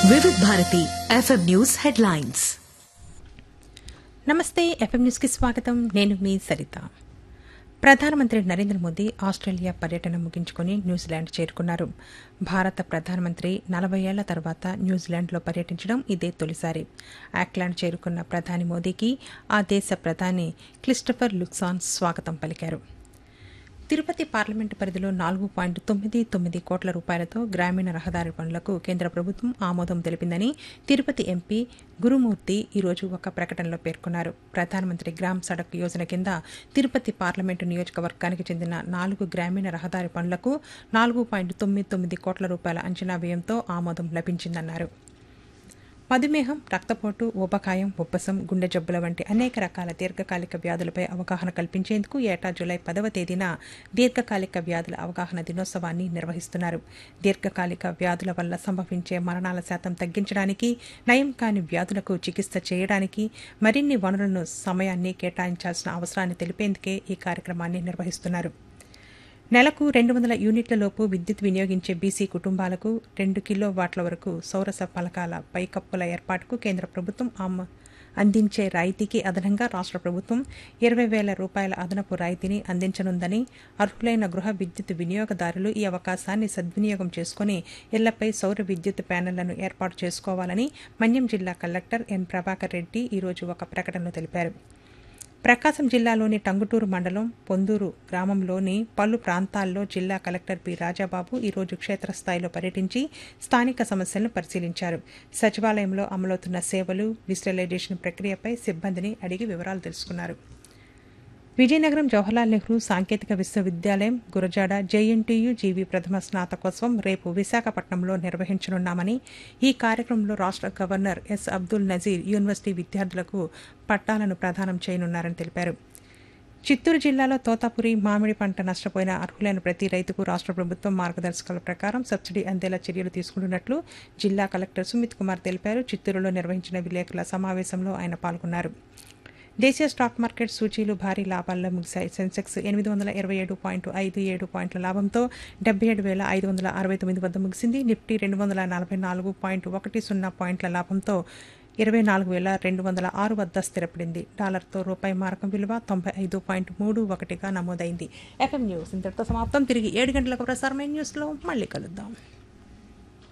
వివిధ Bharati FM news headlines నమస్తే FM న్యూస్కి స్వాగతం నేను మీ సరిత ప్రధానమంత్రి నరేంద్ర మోదీ ఆస్ట్రేలియా పర్యటన ముగించుకుని న్యూజిలాండ్ చేరుకున్నారు భారత ప్రధానమంత్రి నలభై ఏళ్ల తర్వాత న్యూజిలాండ్లో పర్యటించడం ఇదే తొలిసారి ఆక్లాండ్ చేరుకున్న ప్రధాని మోదీకి ఆ దేశ ప్రధాని క్లిస్టఫర్ లుక్సాన్ స్వాగతం పలికారు తిరుపతి పార్లమెంటు పరిధిలో నాలుగు పాయింట్ తొమ్మిది తొమ్మిది కోట్ల రూపాయలతో గ్రామీణ రహదారి పనులకు కేంద్ర ప్రభుత్వం ఆమోదం తెలిపిందని తిరుపతి ఎంపీ గురుమూర్తి ఈరోజు ఒక ప్రకటనలో పేర్కొన్నారు ప్రధానమంత్రి గ్రామ్ సడక్ యోజన కింద తిరుపతి పార్లమెంటు నియోజకవర్గానికి చెందిన నాలుగు గ్రామీణ రహదారి పనులకు నాలుగు పాయింట్ తొమ్మిది తొమ్మిది కోట్ల రూపాయల అంచనా వ్యయంతో ఆమోదం లభించిందన్నారు మధుమేహం రక్తపోటు ఊబకాయం ఉబ్బసం గుండె జబ్బుల వంటి అనేక రకాల దీర్ఘకాలిక వ్యాధులపై అవగాహన కల్పించేందుకు ఏటా జూలై పదవ తేదీన దీర్ఘకాలిక వ్యాధుల అవగాహన దినోత్సవాన్ని నిర్వహిస్తున్నారు దీర్ఘకాలిక వ్యాధుల వల్ల సంభవించే మరణాల శాతం తగ్గించడానికి నయం కాని వ్యాధులకు చికిత్స చేయడానికి మరిన్ని వనరులను సమయాన్ని కేటాయించాల్సిన అవసరాన్ని తెలిపేందుకే ఈ కార్యక్రమాన్ని నిర్వహిస్తున్నారు నెలకు రెండు వందల యూనిట్ల లోపు విద్యుత్ వినియోగించే బీసీ కుటుంబాలకు రెండు కిలో వాట్ల వరకు సౌరస పలకాల పైకప్పుల ఏర్పాటుకు కేంద్ర ప్రభుత్వం ఆమ అందించే రాయితీకి అదనంగా రాష్ట్ర ప్రభుత్వం ఇరవై వేల రూపాయల అదనపు రాయితీని అందించనుందని అర్హులైన గృహ విద్యుత్ వినియోగదారులు ఈ అవకాశాన్ని సద్వినియోగం చేసుకుని ఇళ్లపై సౌర విద్యుత్ ప్యానెళ్లను ఏర్పాటు చేసుకోవాలని మన్యం జిల్లా కలెక్టర్ ఎన్ ప్రభాకర్ రెడ్డి ఈరోజు ఒక ప్రకటనలో తెలిపారు ప్రకాశం జిల్లాలోని టంగుటూరు మండలం పొందూరు గ్రామంలోని పలు ప్రాంతాల్లో జిల్లా కలెక్టర్ పి రాజాబాబు ఈరోజు క్షేత్రస్థాయిలో పర్యటించి స్థానిక సమస్యలను పరిశీలించారు సచివాలయంలో అమలవుతున్న సేవలు డిజిటలైజేషన్ ప్రక్రియపై సిబ్బందిని అడిగి వివరాలు తెలుసుకున్నారు విజయనగరం జవహర్లాల్ నెహ్రూ సాంకేతిక విశ్వవిద్యాలయం గురజాడ జేఎన్టీయు జీవీ ప్రథమ స్నాతకోత్సవం రేపు విశాఖపట్నంలో నిర్వహించనున్నామని ఈ కార్యక్రమంలో రాష్ట్ర governor S Abdul Nazeer university విద్యార్థులకు పట్టాలను ప్రదానం చేయనున్నారని తెలిపారు చిత్తూరు జిల్లాలో తోతాపురి మామిడి పంట నష్టపోయిన అర్హులైన ప్రతి రైతుకు రాష్ట్ర ప్రభుత్వం మార్గదర్శకాల ప్రకారం సబ్సిడీ అందేలా చర్యలు తీసుకుంటున్నట్లు జిల్లా కలెక్టర్ సుమిత్ కుమార్ తెలిపారు చిత్తూరులో నిర్వహించిన విలేకరుల సమావేశంలో ఆయన పాల్గొన్నారు దేశీయ స్టాక్ మార్కెట్ సూచీలు భారీ లాభాల్లో ముగిశాయి సెన్సెక్స్ ఎనిమిది వందల ఇరవై ఏడు పాయింట్ ఐదు ఏడు పాయింట్ల లాభంతో డెబ్బై ఏడు వేల ఐదు వందల అరవై తొమ్మిది వద్ద ముగిసింది నిఫ్టీ రెండు వందల నలభై నాలుగు పాయింట్ ఒకటి సున్నా పాయింట్ల లాభంతో ఇరవై నాలుగు వేల రెండు వందల ఆరు వద్ద స్థిరపడింది డాలర్తో రూపాయి మారకం విలువ తొంభై ఐదు పాయింట్ మూడు ఒకటిగా నమోదైంది ఎఫ్ఎం న్యూస్ ఇంతటితో సమాప్తం తిరిగి ఏడు గంటలకు ప్రసారమైన న్యూస్లో మళ్ళీ కలుద్దాం